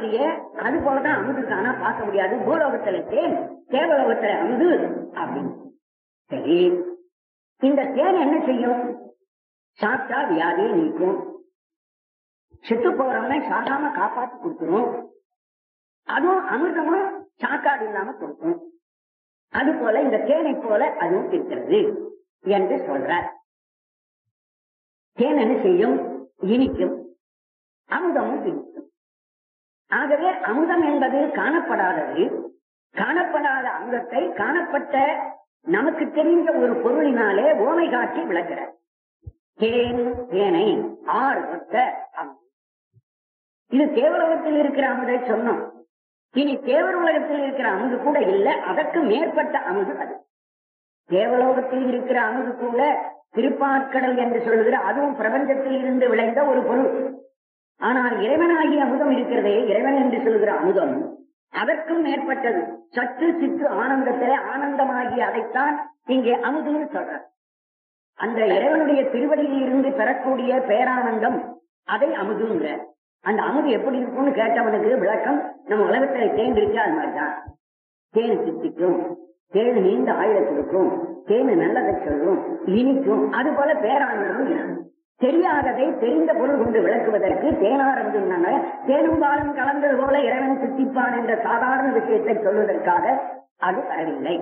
பாக்குறியே அது போலதான் அமுது தானா பார்க்க முடியாது பூலோகத்துல தேன் தேவலோகத்துல அமுது அப்படின்னு சரி இந்த தேன் என்ன செய்யும் சாப்பிட்டா வியாதியை நீக்கும் செத்து போறவங்க சாகாம காப்பாத்தி கொடுத்துரும் அதுவும் அமிர்தமும் சாக்காடு இல்லாம கொடுக்கும் அது போல இந்த தேனை போல அதுவும் இருக்கிறது என்று சொல்றார் தேன் என்ன செய்யும் இனிக்கும் அமுதமும் இனிக்கும் ஆகவே அமுதம் என்பது காணப்படாதது காணப்படாத அமுதத்தை காணப்பட்ட நமக்கு தெரிந்த ஒரு பொருளினாலே ஓமை காட்டி விளக்கிறார் தேன் தேனை ஆறு ஒத்த அமுதம் இது தேவலோகத்தில் இருக்கிற அமுதை சொன்னோம் இனி தேவர் உலகத்தில் இருக்கிற அமுது கூட இல்ல அதற்கு மேற்பட்ட அமுது அது தேவலோகத்தில் இருக்கிற அமுது கூட திருப்பாற்கடல் என்று சொல்லுகிற அதுவும் பிரபஞ்சத்தில் இருந்து விளைந்த ஒரு பொருள் ஆனால் இறைவனாகிய அமுதம் இருக்கிறதே இறைவன் என்று சொல்கிற அமுதம் அதற்கும் மேற்பட்டது சற்று சிற்று ஆனந்தத்திலே ஆனந்தமாகிய அதைத்தான் இங்கே அமுதுன்னு சொல்ற அந்த இறைவனுடைய திருவடியில் இருந்து பெறக்கூடிய பேரானந்தம் அதை அமுதுங்கிற அந்த அமுது எப்படி இருக்கும்னு கேட்டவனுக்கு விளக்கம் நம்ம உலகத்துல தேன் இருக்கு அது மாதிரிதான் தேன் சித்திக்கும் தேன் நீண்ட ஆயுத கொடுக்கும் தேன் நல்லதை சொல்லும் இனிக்கும் அது போல பேரானந்தம் இருக்கு தெரியாததை தெரிந்த பொருள் கொண்டு விளக்குவதற்கு தேனாரம்புனாங்க தேனும் பாலும் கலந்தது போல இறைவன் சித்திப்பான் என்ற சாதாரண விஷயத்தை சொல்வதற்காக அது வரவில்லை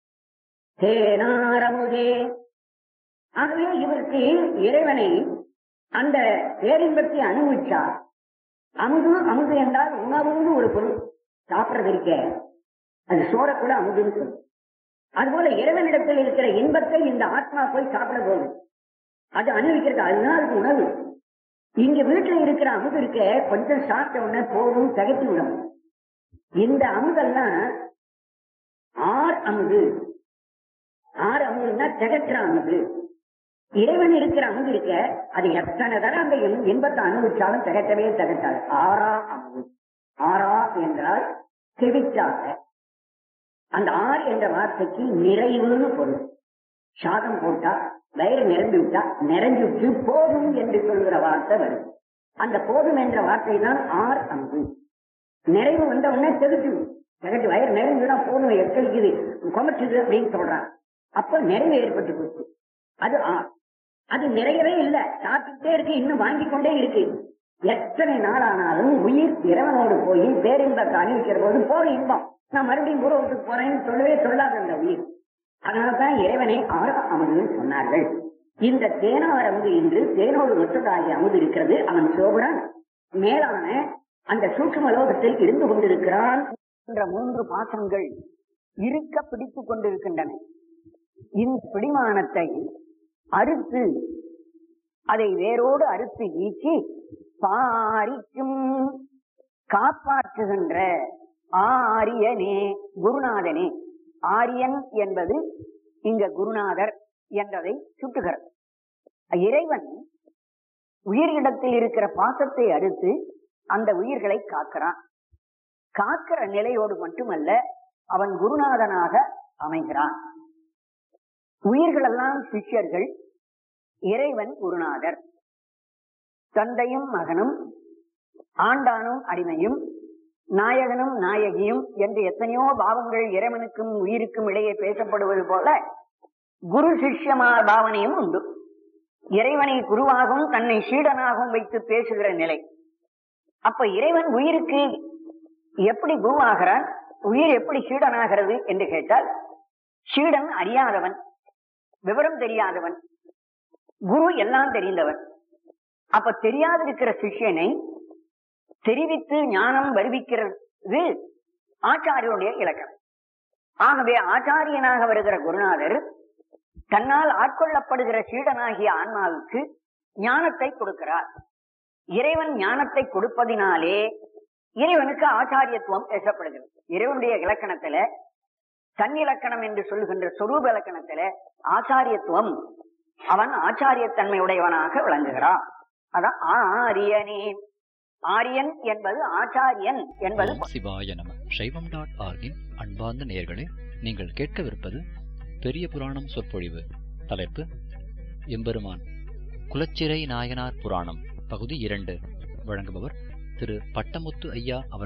தேனாரமுதே ஆகவே இவருக்கு இறைவனை அந்த பேரின்பத்தை அனுபவிச்சார் அமுது அமுது என்றால் உணவுன்னு ஒரு பொருள் சாப்பிடுறது இருக்க அது சோற கூட அமுதுன்னு சொல்லும் அதுபோல இறைவனிடத்தில் இருக்கிற இன்பத்தை இந்த ஆத்மா போய் சாப்பிட போகுது அது அனுபவிக்கிறது அதுதான் அதுக்கு உணவு இங்க வீட்டுல இருக்கிற அமுது இருக்க கொஞ்சம் சாப்பிட்ட உடனே போதும் தகட்டி விடும் இந்த அமுதெல்லாம் ஆர் அமுது ஆறு அமுதுன்னா திகற்ற அமுது இறைவன் இருக்கிற அமுது இருக்க அது எத்தனை தடவை அந்த இன்- இன்பத்தை அனுபவிச்சாலும் திகட்டவே திகட்டாது ஆறா அமுது ஆறா என்றால் செவிச்சாக அந்த ஆர் என்ற வார்த்தைக்கு நிறைவுன்னு பொருள் சாதம் போட்டா வயிறு நிரம்பி விட்டா நிறைஞ்சு விட்டு போதும் என்று சொல்கிற வார்த்தை வரும் அந்த போதும் என்ற வார்த்தை தான் ஆர் அம்பு நிறைவு வந்த உடனே தெகுட்டு திகட்டு வயிறு நிறைஞ்சுனா போதும் எச்சரிக்குது கொமச்சுது அப்படின்னு சொல்றான் அப்ப நிறைவு ஏற்பட்டு போச்சு அது ஆர் அது நிறையவே இல்லை சாப்பிட்டுட்டே இருக்கு இன்னும் வாங்கி கொண்டே இருக்கு எத்தனை நாள் ஆனாலும் உயிர் இறைவனோடு போய் பேரின்பத்தை அணிவிக்கிற போது போற இன்பம் நான் மறுபடியும் பூர்வத்துக்கு போறேன்னு சொல்லவே சொல்லாத அந்த உயிர் அதனால்தான் இறைவனை ஆறு அமுது சொன்னார்கள் இந்த தேனார் அமுது என்று தேனோடு ஒத்ததாகிய அமுது இருக்கிறது அவன் சோபுடன் மேலான அந்த சூக்ஷ்ம லோகத்தில் இருந்து கொண்டிருக்கிறான் என்ற மூன்று பாசங்கள் இருக்க பிடித்துக் கொண்டிருக்கின்றன இந்த பிடிமானத்தை அறுத்து அதை வேரோடு அறுத்து நீக்கி பாரிக்கும் காப்பாற்றுகின்ற ஆரியனே குருநாதனே ஆரியன் என்பது இங்க குருநாதர் என்றதை சுட்டுகிறது இறைவன் உயிரிடத்தில் இருக்கிற பாசத்தை அறுத்து அந்த உயிர்களை காக்கிறான் காக்கிற நிலையோடு மட்டுமல்ல அவன் குருநாதனாக அமைகிறான் உயிர்களெல்லாம் சிஷ்யர்கள் இறைவன் குருநாதர் தந்தையும் மகனும் ஆண்டானும் அடிமையும் நாயகனும் நாயகியும் என்று எத்தனையோ பாவங்கள் இறைவனுக்கும் உயிருக்கும் இடையே பேசப்படுவது போல குரு சிஷ்யமா பாவனையும் உண்டு இறைவனை குருவாகவும் தன்னை சீடனாகவும் வைத்து பேசுகிற நிலை அப்ப இறைவன் உயிருக்கு எப்படி குருவாகிறான் உயிர் எப்படி சீடனாகிறது என்று கேட்டால் சீடன் அறியாதவன் விவரம் தெரியாதவன் குரு எல்லாம் தெரிந்தவன் அப்ப தெரியாதிருக்கிற சிஷ்யனை தெரிவித்து ஞானம் வருவிக்கிறது ஆச்சாரியனுடைய இலக்கணம் ஆகவே ஆச்சாரியனாக வருகிற குருநாதர் தன்னால் ஆட்கொள்ளப்படுகிற சீடனாகிய ஆன்மாவுக்கு ஞானத்தை கொடுக்கிறார் இறைவன் ஞானத்தை கொடுப்பதினாலே இறைவனுக்கு ஆச்சாரியத்துவம் பேசப்படுகிறது இறைவனுடைய இலக்கணத்துல தன் இலக்கணம் என்று சொல்லுகின்ற சொரூப இலக்கணத்துல ஆச்சாரியத்துவம் அவன் ஆச்சாரியத்தன்மையுடையவனாக விளங்குகிறான் அதான் ஆரியனே ஆரியன் என்பது ஆச்சாரியன் என்பது ஓம் சிவாய நம சைவம் டாட் ஆர்கின் அன்பார்ந்த நேயர்களே நீங்கள் கேட்கவிருப்பது பெரிய புராணம் சொற்பொழிவு தலைப்பு எம்பெருமான் குலச்சிறை நாயனார் புராணம் பகுதி இரண்டு வழங்குபவர் திரு பட்டமுத்து ஐயா அவர்